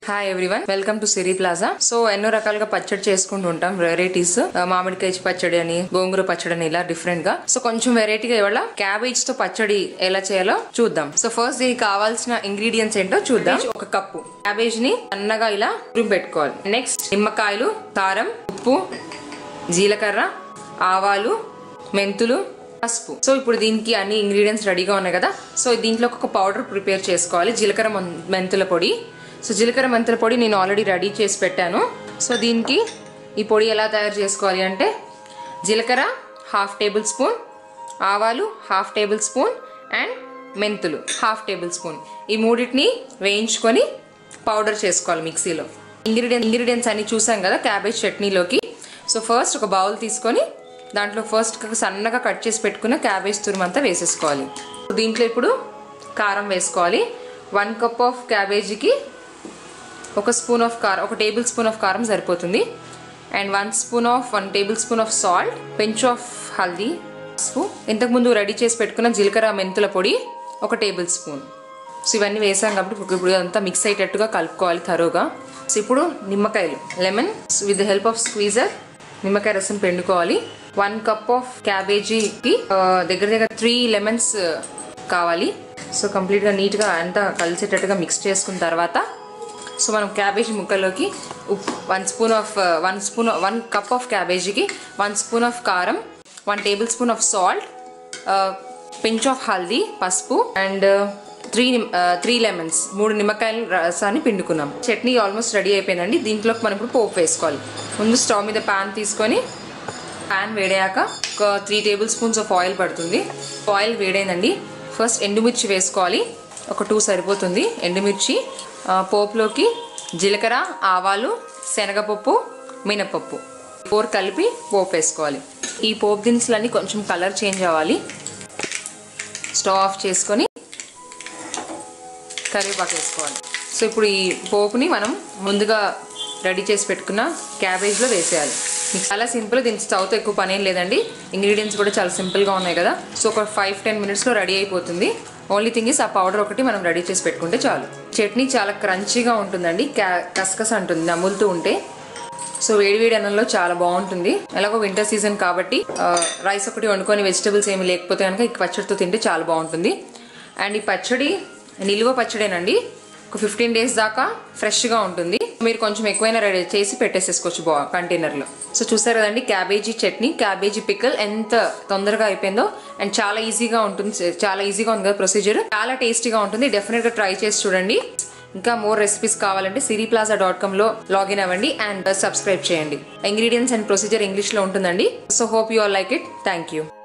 hi everyone welcome to Siri plaza so ఎన్నో రకాలుగా పచ్చడి చేసుకుంటూ ఉంటాం వెరైటీస్ మామిడికాయ పచ్చడి అని గోంగూర పచ్చడి అని ఇలా డిఫరెంట్ గా సో కొంచెం వెరైటీగా ఇవాళ క్యాబేజ్ తో పచ్చడి ఎలా చేయాలో చూద్దాం సో ఫస్ట్ దీనికి కావాల్సిన ఇంగ్రీడియంట్స్ ఏంటో చూద్దాం ఒక కప్పు క్యాబేజ్ ని సన్నగా ఇలా తురిమి పెట్టుకోవాలి నెక్స్ట్ నిమ్మకాయలు కారం ఉప్పు జీలకర్ర ఆవాలు మెంతులు పసుపు సో ఇప్పుడు దీనికి అన్ని ఇంగ్రీడియంట్స్ రెడీగా ఉన్నాయి కదా సో దీంట్లో ఒక పౌడర్ ప్రిపేర్ చేసుకోవాలి జీలకర్ర మం- మెంతుల పొడి సో జీలకర్ర మెంతుల పొడి నేను ఆల్రెడీ రెడీ చేసి పెట్టాను సో దీనికి ఈ పొడి ఎలా తయారు చేసుకోవాలి అంటే జీలకర్ర హాఫ్ టేబుల్ స్పూన్ ఆవాలు హాఫ్ టేబుల్ స్పూన్ అండ్ మెంతులు హాఫ్ టేబుల్ స్పూన్ ఈ మూడింటిని వేయించుకొని పౌడర్ చేసుకోవాలి మిక్సీలో ఇంగ్రీడియంట్ ఇంగ్రీడియంట్స్ అన్ని చూసాం కదా క్యాబేజ్ చట్నీలోకి సో ఫస్ట్ ఒక బౌల్ తీసుకొని దాంట్లో ఫస్ట్ సన్నగా కట్ చేసి పెట్టుకున్న క్యాబేజ్ తురుమంతా వేసేసుకోవాలి దీంట్లో ఇప్పుడు కారం వేసుకోవాలి వన్ కప్ ఆఫ్ క్యాబేజీకి ఒక స్పూన్ ఆఫ్ కారం ఒక టేబుల్ స్పూన్ ఆఫ్ కారం సరిపోతుంది and one spoon of one tablespoon of salt pinch of haldi పసుపు ఇంతకుముందు రెడీ చేసి పెట్టుకున్న జీలకర్ర మెంతుల పొడి ఒక టేబుల్ స్పూన్ సో ఇవన్నీ వేసాం కాబట్టి ఇప్పుడు ఇప్పుడు అంతా మిక్స్ అయ్యేటట్టుగా కలుపుకోవాలి తరువుగా సో ఇప్పుడు నిమ్మకాయలు lemon with the help of squeezer నిమ్మకాయ రసం పిండుకోవాలి వన్ కప్ ఆఫ్ క్యాబేజీకి ఆ, దగ్గర దగ్గర త్రీ లెమన్స్ కావాలి సో కంప్లీట్గా నీట్గా అంతా కలిసేటట్టుగా మిక్స్ చేసుకున్న తర్వాత సో మనం క్యాబేజీ ముక్కల్లోకి ఉప్ one spoon of one spoon one cup of క్యాబేజీకి వన్ స్పూన్ ఆఫ్ కారం one tablespoon of salt pinch of haldi పసుపు అండ్ త్రీ త్రీ లెమన్స్ మూడు నిమ్మకాయల రసాన్ని పిండుకున్నాం చట్నీ ఆల్మోస్ట్ రెడీ అయిపోయిందండి దీంట్లోకి మనం ఇప్పుడు పోపు వేసుకోవాలి ముందు స్టవ్ మీద ప్యాన్ తీసుకొని ప్యాన్ వేడాక ఒక three tablespoons of oil పడుతుంది ఆయిల్ వేడైందండి ఫస్ట్ ఎండుమిర్చి వేసుకోవాలి ఒక టూ సరిపోతుంది ఎండుమిర్చి ఆ, పోపులోకి జీలకర్ర ఆవాలు శనగపప్పు మినపప్పు ఫోర్ కలిపి పోపు వేసుకోవాలి ఈ పోపు దినుసులన్నీ కొంచెం కలర్ చేంజ్ అవ్వాలి స్టవ్ ఆఫ్ చేసుకొని కరివేపాకు వేసుకోవాలి సో ఇప్పుడు ఈ పోపుని మనం ముందుగా రెడీ చేసి పెట్టుకున్న క్యాబేజ్లో వేసేయాలి మీకు చాలా సింపుల్ దీనికి స్టవ్తో ఎక్కువ పని ఏం లేదండి ఇంగ్రీడియంట్స్ కూడా చాలా సింపుల్గా ఉన్నాయి కదా సో ఒక ఫైవ్ టెన్ మినిట్స్లో రెడీ అయిపోతుంది ఓన్లీ థింగ్ ఇస్ ఆ పౌడర్ ఒకటి మనం రెడీ చేసి పెట్టుకుంటే చాలు చట్నీ చాలా క్రంచీగా ఉంటుందండి క్యా కసకస అంటుంది నములుతూ ఉంటే సో వేడి వేడి అన్నంలో చాలా బాగుంటుంది ఎలాగో వింటర్ సీజన్ కాబట్టి ఆ, రైస్ ఒకటి వండుకొని వెజిటబుల్స్ ఏమి లేకపోతే కనుక ఈ పచ్చడితో తింటే చాలా బాగుంటుంది అండ్ ఈ పచ్చడి నిలువ పచ్చడేనండి ఒక ఫిఫ్టీన్ డేస్ దాకా ఫ్రెష్గా ఉంటుంది మీరు కొంచెం ఎక్కువైనా రెడీ చేసి పెట్టేసేసుకోవచ్చు బా కంటైనర్లో సో చూసారు కదండి క్యాబేజీ చట్నీ క్యాబేజీ పిక్కల్ ఎంత తొందరగా అయిపోయిందో అండ్ చాలా ఈజీగా ఉంటుంది చాలా ఈజీగా ఉంది కదా ప్రొసీజర్ చాలా టేస్టీగా ఉంటుంది డెఫినెట్గా ట్రై చేసి చూడండి ఇంకా మోర్ రెసిపీస్ కావాలంటే సిరి ప్లాజా డాట్ కామ్ లో లాగిన్ అవ్వండి అండ్ సబ్స్క్రైబ్ చేయండి ఇంగ్రీడియంట్స్ అండ్ ప్రొసీజర్ ఇంగ్లీష్ లో ఉంటుందండి so hope you all like it thank you